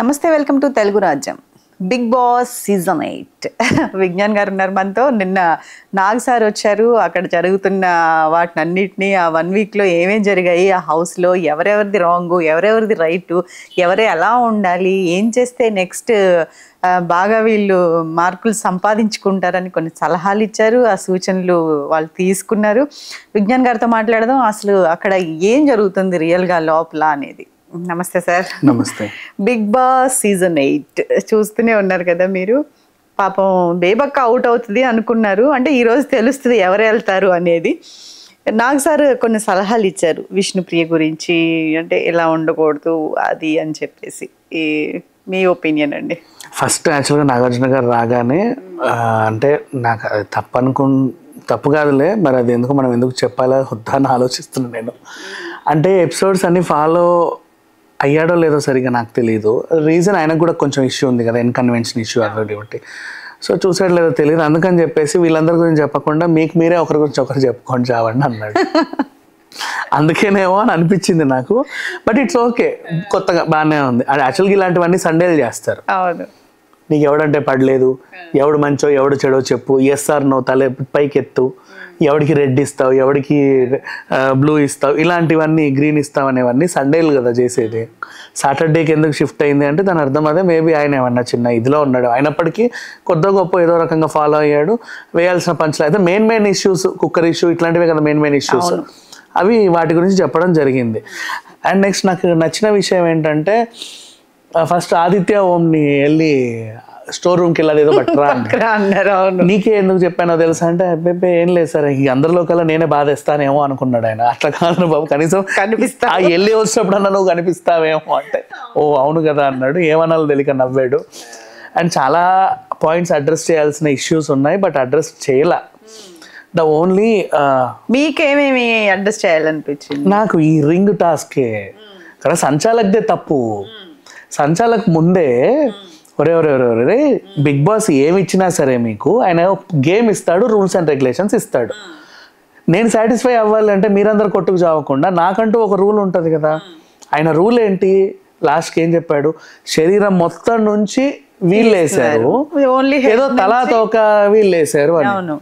నమస్తే welcome to Telugu Rajyam Bigg Boss season eight Vignan గారు ఉన్నారు మనతో నిన్న నాగ్ సార్ వచ్చారు అక్కడ జరుగుతున్న వాటిని అన్నిటినీ ఆ వన్ వీక్లో ఏమేం జరిగాయి ఆ హౌస్లో ఎవరెవరిది రాంగ్ ఎవరెవరిది రైట్ ఎవరు ఎలా ఉండాలి ఏం చేస్తే నెక్స్ట్ బాగా వీళ్ళు మార్కులు సంపాదించుకుంటారని కొన్ని సలహాలు ఇచ్చారు ఆ సూచనలు వాళ్ళు తీసుకున్నారు విజ్ఞాన్ గారితో మాట్లాడదాం అసలు అక్కడ ఏం జరుగుతుంది రియల్గా లోపల అనేది నమస్తే సార్ నమస్తే బిగ్ బాస్ సీజన్ ఎయిట్ చూస్తూనే ఉన్నారు కదా మీరు పాపం బేబక్క అవుట్ అవుతుంది అనుకున్నారు అంటే ఈ రోజు తెలుస్తుంది ఎవరు వెళ్తారు అనేది నాకు సార్ కొన్ని సలహాలు ఇచ్చారు విష్ణుప్రియ గురించి అంటే ఇలా ఉండకూడదు అది అని చెప్పేసి ఈ మీ ఒపీనియన్ అండి ఫస్ట్ యాక్చువల్గా నాగార్జున గారు రాగానే ఆ, అంటే నాకు అది తప్పు అనుకు తప్పు కాదులే మరి అది ఎందుకు మనం ఎందుకు చెప్పాలా వద్దా అని ఆలోచిస్తున్నాను నేను అంటే ఎపిసోడ్స్ అన్ని ఫాలో అయ్యాడో లేదో సరిగా నాకు తెలియదు రీజన్ ఆయనకు కూడా కొంచెం ఇష్యూ ఉంది కదా ఇన్కన్వెన్షన్ ఇష్యూ అదొకటి ఒకటి సో చూసాడు లేదో తెలియదు అందుకని చెప్పేసి వీళ్ళందరి గురించి చెప్పకుండా మీకు మీరే ఒకరి గురించి ఒకరు చెప్పుకొని చావండి అన్నాడు అందుకేనేమో అని అనిపించింది నాకు బట్ ఇట్స్ ఓకే కొత్తగా బాగానే ఉంది అది యాక్చువల్గా ఇలాంటివన్నీ సండేలు చేస్తారు అవును నీకు ఎవడంటే పడలేదు ఎవడు మంచో ఎవడు చెడో చెప్పు ఎస్ఆర్ నో తల పైకి ఎత్తు ఎవడికి రెడ్ ఇస్తావు ఎవడికి బ్లూ ఇస్తావు ఇలాంటివన్నీ గ్రీన్ ఇస్తావు అనేవన్నీ సండేలు కదా చేసేది సాటర్డేకి ఎందుకు షిఫ్ట్ అయింది అంటే దాని అర్థం అదే మేబీ ఆయన ఏమన్నా చిన్న ఇదిలో ఉన్నాడు అయినప్పటికీ కొద్ది గొప్ప ఏదో రకంగా ఫాలో అయ్యాడు వేయాల్సిన పంచులు అయితే main main issues cooker issue ఇట్లాంటివే కదా మెయిన్ మెయిన్ ఇష్యూస్ అవి వాటి గురించి చెప్పడం జరిగింది అండ్ నెక్స్ట్ నాకు నచ్చిన విషయం ఏంటంటే ఫస్ట్ ఆదిత్య ఓంని వెళ్ళి స్టోర్ రూమ్కి వెళ్ళి అదేదో పట్టరా అంటే అక్కడ అన్నారు అవును నీకే ఎందుకు చెప్పానో తెలుసా అంటే అబ్బే ఏం లేదు సార్ ఈ అందరిలో కల్లా నేనే బాధేస్తానేమో అనుకున్నాడు ఆయన అట్లా కాదు బాబు కనీసం కనిపిస్తా ఆ వెళ్ళి వచ్చినప్పుడు అన్న నువ్వు కనిపిస్తావేమో అంటే ఓ అవును కదా అన్నాడు ఏమనాలో తెలియక నవ్వాడు అండ్ చాలా పాయింట్స్ అడ్రస్ చేయాల్సిన ఇష్యూస్ ఉన్నాయి బట్ అడ్రస్ చేయలే ద ఓన్లీ మీకేమేమి అడ్జస్ట్ చేయాలనిపించింది నాకు ఈ రింగ్ టాస్కే కదా సంచాలక్దే తప్పు సంచాలక్ ముందే ఒరే ఒరే ఒరే ఒరే బిగ్ బాస్ ఏమి ఇచ్చినా సరే మీకు ఆయన గేమ్ ఇస్తాడు రూల్స్ అండ్ రెగ్యులేషన్స్ ఇస్తాడు నేను సాటిస్ఫై అవ్వాలంటే మీరందరూ కొట్టుకు చావకుండా నాకంటూ ఒక రూల్ ఉంటుంది కదా ఆయన రూల్ ఏంటి లాస్ట్కి ఏం చెప్పాడు శరీరం మొత్తం నుంచి వీళ్ళు వేసారు ఓన్లీ ఏదో తలా తోక వీళ్ళు వేసారు అని అవును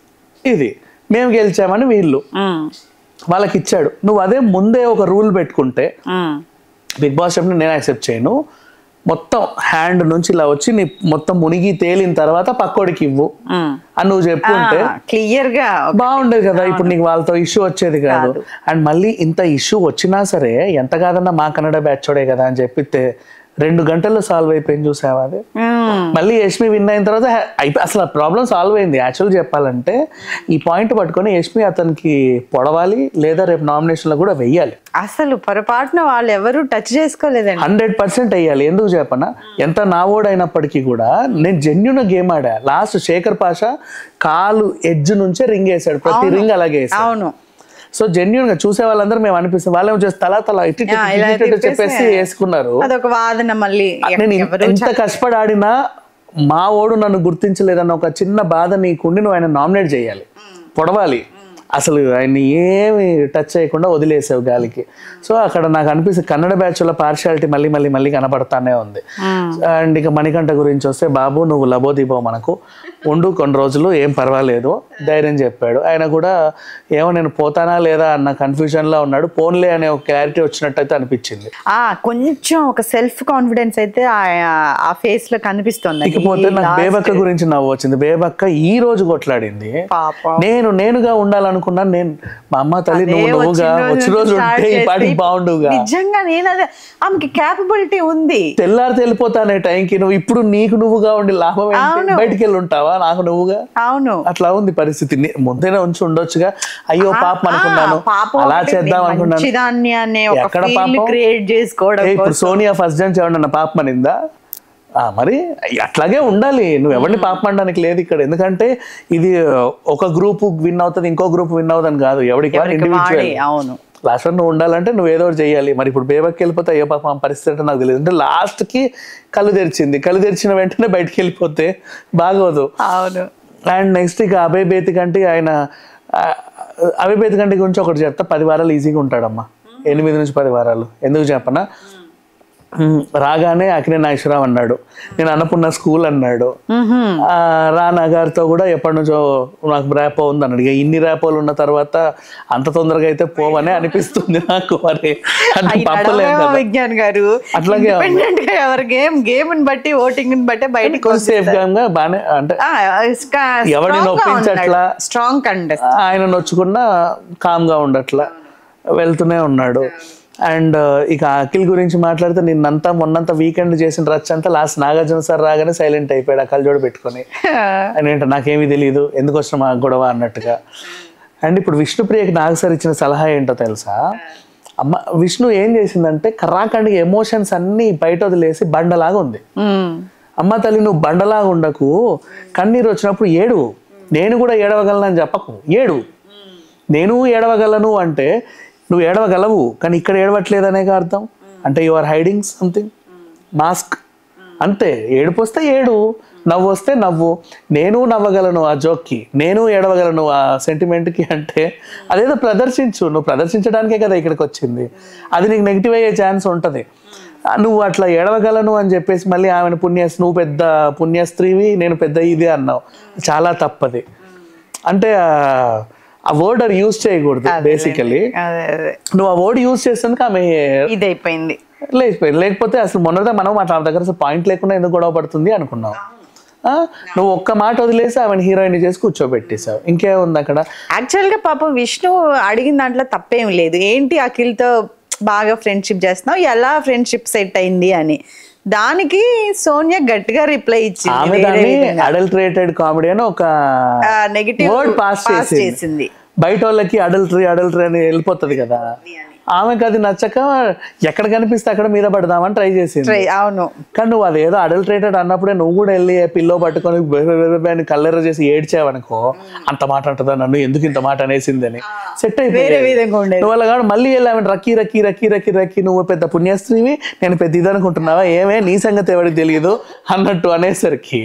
ఇది మేము గెలిచామని వీళ్ళు ఉమ్, వాళ్ళకి ఇచ్చాడు నువ్వు అదే ముందే ఒక రూల్ పెట్టుకుంటే ఉమ్. బిగ్ బాస్ చెప్పిన నేను యాక్సెప్ట్ చేయను మొత్తం హ్యాండ్ నుంచి ఇలా వచ్చి నీ మొత్తం మునిగి తేలిన తర్వాత పక్కోడికి ఇవ్వు అని నువ్వు చెప్పుకుంటే క్లియర్ గా బాగుండేది కదా ఇప్పుడు నీకు వాళ్ళతో ఇష్యూ వచ్చేది కాదు అండ్ మళ్ళీ ఇంత ఇష్యూ వచ్చినా సరే ఎంత కాదన్నా మా కన్నడ బ్యాచోడే కదా అని చెప్పితే రెండు గంటల్లో సాల్వ్ అయిపోయింది చూసావా అది ఉమ్, మళ్ళీ యష్మి విన్ అయిన తర్వాత హ- అయిపో అసలు ప్రాబ్లం సాల్వ్ అయింది యాక్చువల్ చెప్పాలంటే ఈ పాయింట్ పట్టుకొని యష్మి అతనికి పొడవాలి లేదా రేపు నామినేషన్ లో కూడా వెయ్యాలి అసలు పొరపాటున వాళ్ళు ఎవరు టచ్ చేసుకోలేదండి హండ్రెడ్ పర్సెంట్ వెయ్యాలి ఎందుకు చెప్పనా ఎంత నావోడ్ అయినప్పటికీ కూడా నేను జెన్యున్ గేమ్ ఆడా లాస్ట్ శేఖర్ పాషా కాలు ఎడ్జ్ నుంచే రింగ్ వేసాడు ప్రతి రింగ్ అలాగే వేసాడు అవును సో జెన్యున్ గా చూసే వాళ్ళందరూ మేము అనిపిస్తాం వాళ్ళేమో చేసి తలా తలా ఇటు ఇటు ఆ, ఇటు ఇలా ఇటు ఇటు తిప్పేసి చెప్పేసి వేసుకున్నారు అదొక వాదన మళ్ళీ నేను ఇన్- ఎవరు ఎంత కష్టపడి ఆడినా మా ఓడు నన్ను గుర్తించలేదన్న ఒక చిన్న బాధ నీకుండి నువ్వు ఆయన నామినేట్ చేయాలి పొడవాలి అసలు ఆయన ఏమి టచ్ చేయకుండా వదిలేసావు గాలికి సో అక్కడ నాకు అనిపిస్తుంది కన్నడ బ్యాచ్ లో పార్షాలిటీ మళ్ళీ మళ్ళీ మళ్ళీ కనపడతానే ఉంది అండ్ ఇక మణికంఠ గురించి వస్తే బాబు నువ్వు లబోదీపో మనకు ఉండు కొన్ని రోజులు ఏం పర్వాలేదు ధైర్యం చెప్పాడు ఆయన కూడా ఏమో నేను పోతానా లేదా అన్న కన్ఫ్యూజన్ లో ఉన్నాడు పోన్లే అనే ఒక క్లారిటీ వచ్చినట్టయితే అనిపించింది ఆ కొంచెం ఒక సెల్ఫ్ కాన్ఫిడెన్స్ అయితే ఆ- ఆ ఫేస్ లో కనిపిస్తుంది ఇకపోతే నాకు బేబక్క గురించి నవ్వు వచ్చింది బేబక్క ఈ రోజు కొట్లాడింది పాపం నేను నేనుగా ఉండాలనుకున్నాను నేను మా అమ్మ తల్లి నువ్వు నువ్వుగా వచ్చి రోజు ఉంటే ఈ పాటికి బాగుండుగా నిజంగా నేను అదే ఆమెకి క్యాపబిలిటీ ఉంది తెల్లారి వెళ్ళిపోతానే టైంకి నువ్వు ఇప్పుడు నీకు నువ్వుగా ఉండి లాభం ఏంటి బయటికి వెళ్ళి ఉంటావా నాకు నువ్వుగా అవును అట్లా ఉంది పరిస్థితి నే- ముందేనే ఉంచి ఉండొచ్చుగా అయ్యో పాపం అనుకున్నాను ఆ, పాపం అలా ఒకటి చేద్దాం నేను అనుకున్నాను మంచిదాన్ని అనే ఒక ఎక్కడ ఫీల్ పాపం? క్రియేట్ చేసుకోవడం ఏ, ఇప్పుడు సోనియా ఫస్ట్ జన్ ఏమన్నా పాపం అనిందా ఆ, మరి అట్లాగే ఉండాలి నువ్వు ఎవరిని పాపం అనడానికి లేదు ఇక్కడ ఎందుకంటే ఇది ఒక గ్రూప్ విన్ అవుతుంది ఇంకో గ్రూప్ విన్ అవుతుంది కాదు ఎవరికి ఎవరికి ఇండివిజువల్ వాడే, అవును లాస్ట్ నువ్వు ఉండాలంటే నువ్వు ఏదో ఒకటి చేయాలి మరి ఇప్పుడు బేబక్కి వెళ్ళిపోతే అయ్యో పాపం ఆ పరిస్థితి అంటే నాకు తెలియదు అంటే లాస్ట్ కి కళ్ళు తెరిచింది కళ్ళు తెరిచిన వెంటనే బయటికి వెళ్ళిపోతే బాగోదు అవును అండ్ నెక్స్ట్ ఇక అభయ్ బేతి కంటే ఆయన ఆ, అభయ్ బేతి కంటే గురించి ఒకటి చెప్తా పది వారాలు ఈజీగా ఉంటాడమ్మా ఎనిమిది నుంచి పది వారాలు ఎందుకు చెప్పనా ఉమ్, రాగానే అకినే నాగేశ్వరరావు అన్నాడు నేను అన్నపూర్ణ స్కూల్ అన్నాడు ఆ, రానా గారితో కూడా ఎప్పటి నుంచో నాకు ర్యాపో ఉంది అన్నాడు ఇక ఇన్ని ర్యాపోలు ఉన్న తర్వాత అంత తొందరగా అయితే పోవనే అనిపిస్తుంది నాకు మరి అంటే అయి పంపలేం నడవేమో కదా విజ్ఞాన్ గారు అట్లాగే ఇండిపెండెంట్ గా ఎవరి గేమ్ గేమ్ బట్టి ఓటింగ్ బట్టి బయటకు కొంచెం సేఫ్ గా బానే అంటే ఎవరిని నొప్పించట్లా. స్ట్రాంగ్ కంటెస్ట్ ఆయన నొచ్చుకున్నా కామ్ గా ఉండట్లా వెళ్తూనే ఉన్నాడు అండ్ ఇక అఖిల్ గురించి మాట్లాడితే నిన్నంతా మొన్నంతా వీకెండ్ చేసిన రచ్చ అంతా లాస్ట్ నాగార్జున సార్ రాగానే సైలెంట్ అయిపోయాడు ఆ కళ్ళజోడు పెట్టుకొని అని ఏంటో నాకేమీ తెలియదు ఎందుకు వచ్చిన మా గొడవ అన్నట్టుగా అండ్ ఇప్పుడు విష్ణుప్రియకి నాగ సార్ ఇచ్చిన సలహా ఏంటో తెలుసా అమ్మ విష్ణు ఏం చేసిందంటే కర్రాఖండికి ఎమోషన్స్ అన్ని బయట వదిలేసి బండలాగా ఉంది అమ్మ తల్లి నువ్వు బండలాగా ఉండకు కన్నీరు వచ్చినప్పుడు ఏడు నేను కూడా ఏడవగలను చెప్పకు ఏడు నేను ఏడవగలను అంటే నువ్వు ఏడవగలవు కానీ ఇక్కడ ఏడవట్లేదనే అర్థం అంటే you are hiding something mask అంతే ఏడుపు వస్తే ఏడు నవ్వు వస్తే నవ్వు నేను నవ్వగలను ఆ జోక్కి నేను ఏడవగలను ఆ సెంటిమెంట్కి అంటే అదేదో ప్రదర్శించు నువ్వు ప్రదర్శించడానికే కదా ఇక్కడికి వచ్చింది అది నీకు నెగిటివ్ అయ్యే ఛాన్స్ ఉంటుంది నువ్వు అట్లా ఏడవగలను అని చెప్పేసి మళ్ళీ ఆమెను పుణ్య నువ్వు పెద్ద పుణ్యస్త్రీవి నేను పెద్ద ఇది అన్నావు చాలా తప్పది అంటే ఆ- ఆ వర్డ్ అది యూజ్ చేయకూడదు బేసికలీ అదే అదే నువ్వు ఆ వర్డ్ యూజ్ చేసేందుకు ఆమె ఇది అయిపోయింది లేచిపోయింది లేకపోతే అసలు మొన్నదా మనం అట్లా ఆమె దగ్గర అసలు పాయింట్ లేకుండా ఎందుకు గొడవ పడుతుంది అనుకున్నావు ఆ? నువ్వు ఒక్క మాట వదిలేసి ఆమెను హీరోయిన్ చేసి కూర్చోబెట్టేశావు ఇంకేముంది అక్కడ యాక్చువల్ గా పాపం విష్ణు అడిగిన దాంట్లో తప్పేం లేదు ఏంటి అఖిల్తో బాగా ఫ్రెండ్షిప్ చేస్తున్నావు ఎలా ఫ్రెండ్షిప్ సెట్ అయింది అని దానికి సోనియా గట్టిగా రిప్లై ఇచ్చింది ఆమె దాన్ని అడల్టరేటెడ్ కామెడీ అని ఒక నెగిటివ్ వర్డ్ పాస్ చేసింది చేసింది బయట వాళ్ళకి అడల్టరీ అడల్టరీ అని వెళ్ళిపోతుంది కదా ఆమెకు అది నచ్చక ఎక్కడ కనిపిస్తే అక్కడ మీద పడదామని ట్రై చేసింది Try- అవును కానీ నువ్వు అదేదో అడల్టరేటెడ్ అన్నప్పుడే నువ్వు కూడా వెళ్ళి పిల్లో పట్టుకొని బె- బె- బె- బె అని కల్లెర చేసి ఏడ్చావనుకో అంత మాట అంటుందా నన్ను ఎందుకు ఇంత మాట అనేసిందని సెట్ వేరే అయిపోయి విధంగా ఉండేది నువ్వు అలా కాదు మళ్ళీ వెళ్ళి ఆమె రక్కీ రక్కీ రక్కీ రక్కీ రక్కీ నువ్వు పెద్ద పుణ్యస్త్రీవి నేను పెద్ద ఇది అనుకుంటున్నావా ఏమే నీ సంగతి ఎవరికి తెలియదు అన్నట్టు అనేసరికి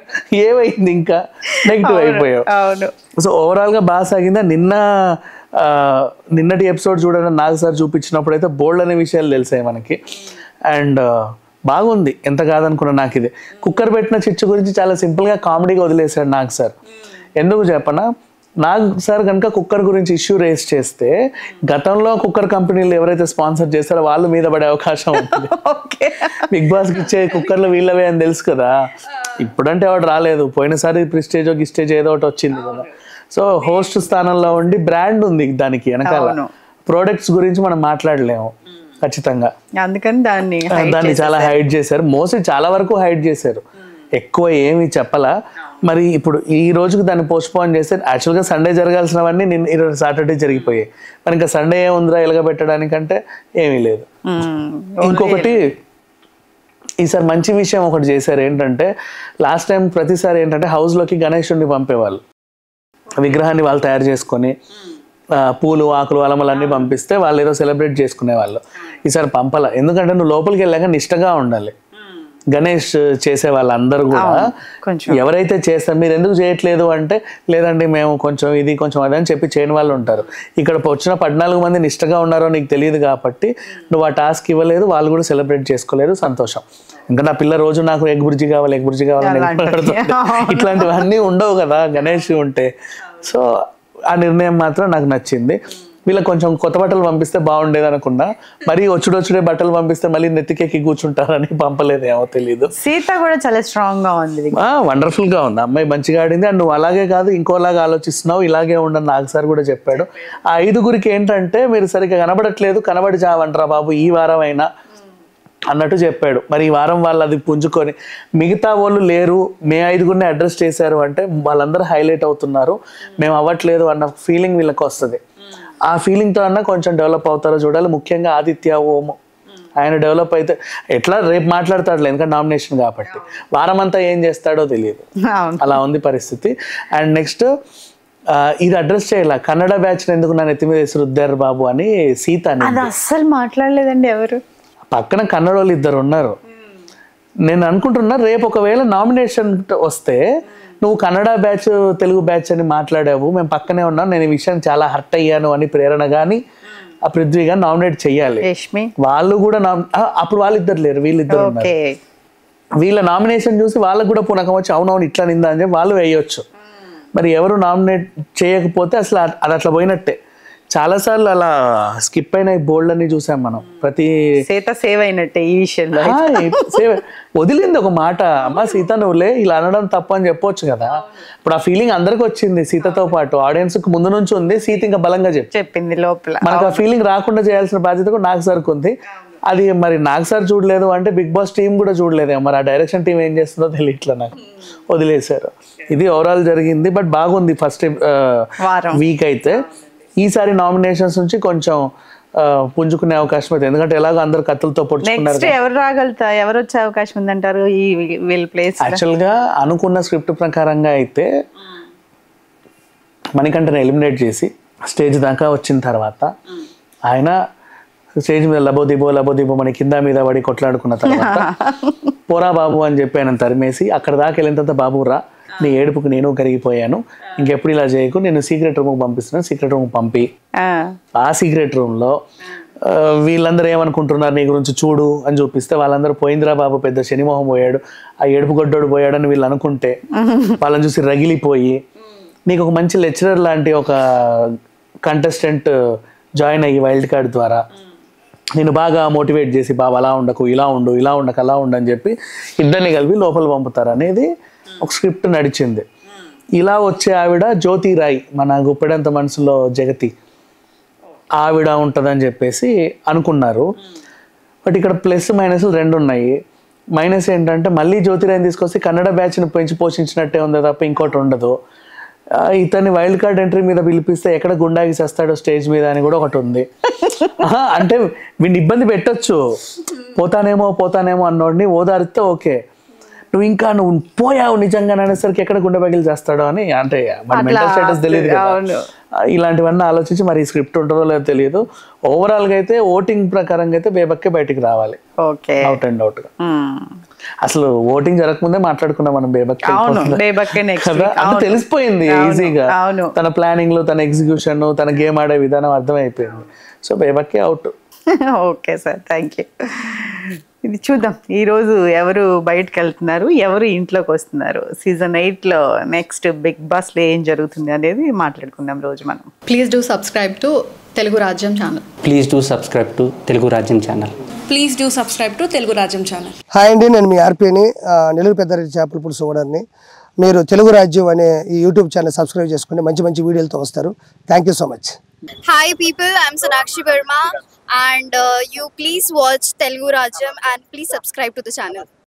ఏమైంది ఇంకా నెగిటివ్ అయిపోయావు అవును సో ఓవరాల్ గా బాగా సాగిందా నిన్న ఆ, నిన్నటి ఎపిసోడ్ చూడండి నాగ్ సార్ చూపించినప్పుడు అయితే బోల్డ్ అనే విషయాలు తెలిసాయి మనకి అండ్ బాగుంది ఎంత కాదనుకున్నా నాకు ఇది కుక్కర్ పెట్టిన చిచ్చు గురించి చాలా సింపుల్ గా కామెడీగా వదిలేశాడు నాగ్ సార్ ఎందుకు చెప్పనా నాగ్ సార్ కనుక కుక్కర్ గురించి ఇష్యూ రేస్ చేస్తే గతంలో కుక్కర్ కంపెనీలు ఎవరైతే స్పాన్సర్ చేస్తారో వాళ్ళు మీద పడే అవకాశం ఉంటుంది ఓకే బిగ్ బాస్ కి ఇచ్చే కుక్కర్లు వీళ్ళవే అని తెలుసు కదా ఇప్పుడంటే వాడు రాలేదు పోయినసారి ప్రిస్టేజ్ గిస్టేజ్ ఏదో ఒకటి వచ్చింది కదా సో హోస్ట్ స్థానంలో ఉండి బ్రాండ్ ఉంది దానికి వెనకాల అవును. ప్రోడక్ట్స్ గురించి మనం మాట్లాడలేము ఖచ్చితంగా అందుకని దాన్ని దాన్ని చాలా హైడ్ చేశారు మోస్ట్లీ చాలా వరకు హైడ్ చేశారు ఎక్కువ ఏమి చెప్పలా మరి ఇప్పుడు ఈ రోజుకి దాన్ని పోస్ట్ పోన్ చేస్తే యాక్చువల్గా సండే జరగాల్సినవన్నీ నిన్న ఈరోజు సాటర్డే జరిగిపోయాయి మరి ఇంకా సండే ఏముందిరా ఎలాగ పెట్టడానికంటే ఏమీ లేదు మ్మ్. ఇంకొకటి ఈసారి మంచి విషయం ఒకటి చేశారు ఏంటంటే లాస్ట్ టైం ప్రతిసారి ఏంటంటే హౌస్లోకి గణేశుడిని పంపేవాళ్ళు విగ్రహాన్ని వాళ్ళు తయారు చేసుకొని ఆ, పూలు ఆకులు అలమలన్నీ పంపిస్తే వాళ్ళు ఏదో సెలబ్రేట్ చేసుకునేవాళ్ళు ఈసారి పంపల ఎందుకంటే నువ్వు లోపలికి వెళ్ళాక నిష్టగా ఉండాలి గణేష్ చేసే వాళ్ళందరూ కూడా కొంచెం ఎవరైతే చేస్తారు మీరు ఎందుకు చేయట్లేదు అంటే లేదండి మేము కొంచెం ఇది కొంచెం అది అని చెప్పి చేయని వాళ్ళు ఉంటారు ఇక్కడ వచ్చిన పద్నాలుగు మంది నిష్టగా ఉన్నారో నీకు తెలియదు కాబట్టి నువ్వు ఆ టాస్క్ ఇవ్వలేదు వాళ్ళు కూడా సెలబ్రేట్ చేసుకోలేదు సంతోషం ఇంకా నా పిల్ల రోజు నాకు ఎగ్ బుర్జీ కావాలి ఎగ్ బుర్జీ కావాలని అలాంటివి. ఎగబడుతుంటే ఇట్లాంటివన్నీ ఉండవు కదా గణేష్ ఉంటే సో ఆ నిర్ణయం మాత్రం నాకు నచ్చింది వీళ్ళకి కొంచెం కొత్త బట్టలు పంపిస్తే బాగుండేది అనుకున్నా మరి వచ్చుడొచ్చుడే బట్టలు పంపిస్తే మళ్ళీ నెత్తికెక్కి కూర్చుంటారని పంపలేదేమో తెలియదు సీత కూడా చాలా స్ట్రాంగ్ గా ఉంది వండర్ఫుల్ గా ఉంది అమ్మాయి మంచిగా ఆడింది అండ్ నువ్వు అలాగే కాదు ఇంకోలాగా ఆలోచిస్తున్నావు ఇలాగే ఉండని నాకు సార్ కూడా చెప్పాడు ఆ ఐదుగురికి ఏంటంటే మీరు సరిగ్గా కనబడట్లేదు కనబడి చావంటరా బాబు ఈ వారం అయినా అన్నట్టు చెప్పాడు మరి ఈ వారం వాళ్ళు అది పుంజుకొని మిగతా వాళ్ళు లేరు మే ఐదుగురిని అడ్రస్ చేశారు అంటే వాళ్ళందరూ హైలైట్ అవుతున్నారు మేము అవ్వట్లేదు అన్న ఫీలింగ్ వీళ్ళకి వస్తుంది ఆ ఫీలింగ్తో అన్న కొంచెం డెవలప్ అవుతారో చూడాలి ముఖ్యంగా ఆదిత్య ఓము ఆయన డెవలప్ అయితే ఎట్లా రేపు మాట్లాడతాడులే ఎందుకంటే నామినేషన్ కాబట్టి వారం అంతా ఏం చేస్తాడో తెలియదు అవును అలా ఉంది పరిస్థితి అండ్ నెక్స్ట్ ఇది అడ్రస్ చేయాల కన్నడ బ్యాచ్ ఎందుకు నన్ను ఎత్తి మీద వేసి రుద్దారు బాబు అని సీత అని అది అస్సలు మాట్లాడలేదండి ఎవరు పక్కన కన్నడ వాళ్ళు ఇద్దరు ఉన్నారు నేను అనుకుంటున్నా రేపు ఒకవేళ నామినేషన్ వస్తే నువ్వు కన్నడ బ్యాచ్ తెలుగు బ్యాచ్ అని మాట్లాడావు మేము పక్కనే ఉన్నాం నేను ఈ విషయం చాలా హర్ట్ అయ్యాను అని ప్రేరణ కానీ ఆ పృథ్వీ గారు నామినేట్ చెయ్యాలి రేష్మి వాళ్ళు కూడా నామ్- ఆ, అప్పుడు వాళ్ళిద్దరు లేరు వీళ్ళిద్దరు ఉన్నారు ఓకే వీళ్ళ నామినేషన్ చూసి వాళ్ళకు కూడా పునకం వచ్చి అవునవును ఇట్లా నిందా అని చెప్పి వాళ్ళు వేయొచ్చు మరి ఎవరు నామినేట్ చేయకపోతే అసలు అ- అది అట్లా పోయినట్టే చాలాసార్లు అలా స్కిప్ అయిన బోల్డ్ అన్ని చూసాం మనం ప్రతి సీత సేవ్ అయినట్టే ఈ విషయంలో ఆ, సే- వదిలింది ఒక మాట అమ్మ సీత నువ్వులే ఇలా అనడం తప్పు అని చెప్పొచ్చు కదా ఇప్పుడు ఆ ఫీలింగ్ అందరికి వచ్చింది సీతతో పాటు ఆడియన్స్ కు ముందు నుంచి ఉంది సీత ఇంకా బలంగా చెప్పి చెప్పింది లోపల మనకు ఆ ఫీలింగ్ రాకుండా చేయాల్సిన బాధ్యత కూడా నాగ్ సార్కి ఉంది అది మరి నాగ్ సార్ చూడలేదు అంటే బిగ్ బాస్ టీం కూడా చూడలేదు మరి ఆ డైరెక్షన్ టీం ఏం చేస్తుందో తెలియట్లే నాకు వదిలేశారు ఇది ఓవరాల్ జరిగింది బట్ బాగుంది ఫస్ట్ వారం. వీక్ అయితే ఈసారి నామినేషన్స్ నుంచి కొంచెం ఆ, పుంజుకునే అవకాశం అయితే ఎందుకంటే ఎలాగో అందరు కత్తులతో పొడుచుకున్నారు నెక్స్ట్ ఎవరు రాగలుగుతా ఎవరు వచ్చే అవకాశం ఉందంటారు ఈ వీళ్ళ ప్లేస్ యాక్చువల్గా అనుకున్న స్క్రిప్ట్ ప్రకారంగా అయితే మణికంఠని ఎలిమినేట్ చేసి స్టేజ్ దాకా వచ్చిన తర్వాత ఆయన స్టేజ్ మీద లబో దిబో లబో దిబో మన కింద మీద పడి కొట్లాడుకున్న తర్వాత పోరా బాబు అని చెప్పి ఆయన తరిమేసి అక్కడ దాకా వెళ్ళిన తర్వాత బాబు రా నీ ఏడుపుకు నేను కరిగిపోయాను ఇంకెప్పుడు ఇలా చేయకు నేను సీక్రెట్ రూమ్కి పంపిస్తున్నాను సీక్రెట్ రూమ్ పంపి ఆ సీక్రెట్ రూమ్లో ఆ, వీళ్ళందరూ ఏమనుకుంటున్నారు నీ గురించి చూడు అని చూపిస్తే వాళ్ళందరూ పోయిందిరా బాబు పెద్ద శనిమోహం పోయాడు ఆ ఏడుపు గొడ్డోడు పోయాడని వీళ్ళు అనుకుంటే వాళ్ళని చూసి రగిలిపోయి నీకు ఒక మంచి లెక్చరర్ లాంటి ఒక కంటెస్టెంట్ జాయిన్ అయ్యి వైల్డ్ కార్డ్ ద్వారా నేను బాగా మోటివేట్ చేసి బాబు అలా ఉండకు ఇలా ఉండు ఇలా ఉండకు అలా ఉండు అని చెప్పి ఇద్దరిని కలిపి లోపల పంపుతారు అనేది ఒక స్క్రిప్ట్ నడిచింది ఇలా వచ్చే ఆవిడ జ్యోతి రాయ్ మన గుప్పెడంత మనసులో జగతి ఆవిడ ఉంటుందని చెప్పేసి అనుకున్నారు బట్ ఇక్కడ ప్లస్ మైనస్ రెండు ఉన్నాయి మైనస్ ఏంటంటే మళ్ళీ జ్యోతిరాయని తీసుకొస్తే కన్నడ బ్యాచ్ని పెంచి పోషించినట్టే ఉంది తప్ప ఇంకోటి ఉండదు ఆ, ఇతన్ని వైల్డ్ కార్డ్ ఎంట్రీ మీద పిలిపిస్తే ఎక్కడ గుండాకి చేస్తాడో స్టేజ్ మీద అని కూడా ఒకటి ఉంది ఆహా, అంటే వీడిని ఇబ్బంది పెట్టొచ్చు పోతానేమో పోతానేమో అన్నోడిని ఓదారిస్తే ఓకే నువ్వు ఇంకా నువ్వు పోయావు నిజంగా అనేసరికి ఎక్కడ గుండె పగిలి చేస్తాడో అని అంటే మన మెంటల్ స్టేటస్ తెలియదు కదా అవును. ఆ, ఇలాంటివన్నీ ఆలోచించి మరి ఈ స్క్రిప్ట్ ఉంటుందో లేదో తెలియదు ఓవరాల్ గా అయితే ఓటింగ్ ప్రకారంగా అయితే బేబక్కే బయటికి రావాలి ఓకే అవుట్ అండ్ అవుట్ గా అసలు ఓటింగ్ జరగకముందే మాట్లాడుకున్నాం మనం బేబక్ అవును బేబక్కే నెక్స్ట్ కదా అది తెలిసిపోయింది ఈజీగా అవును. తన ప్లానింగ్ లో తన ఎగ్జిక్యూషన్ తన గేమ్ ఆడే విధానం అర్థమైపోయింది సో బేబక్కే out okay sir thank you ఇది చూద్దాం ఈరోజు ఎవరు బయటకు వెళ్తున్నారు ఎవరు ఇంట్లోకి వస్తున్నారు సీజన్ ఎయిట్లో నెక్స్ట్ బిగ్ బాస్లో ఏం జరుగుతుంది అనేది మాట్లాడుకుందాం రోజు మనం please do subscribe to Telugu Rajyam channel please do subscribe to Telugu Rajyam channel please do subscribe to Telugu Rajyam channel hi అండి నేను మీ ఆర్పీని ఆ, నెల్లూరు పెద్దారెడ్డి చేపల పులుసు ఓనర్ని మీరు తెలుగు రాజ్యం అనే ఈ యూట్యూబ్ ఛానల్ సబ్స్క్రైబ్ చేసుకుని మంచి మంచి వీడియోలతో వస్తారు thank you so much Hi people, I'm Sonakshi Verma and uh, you please watch Telugu Rajam and please subscribe to the channel.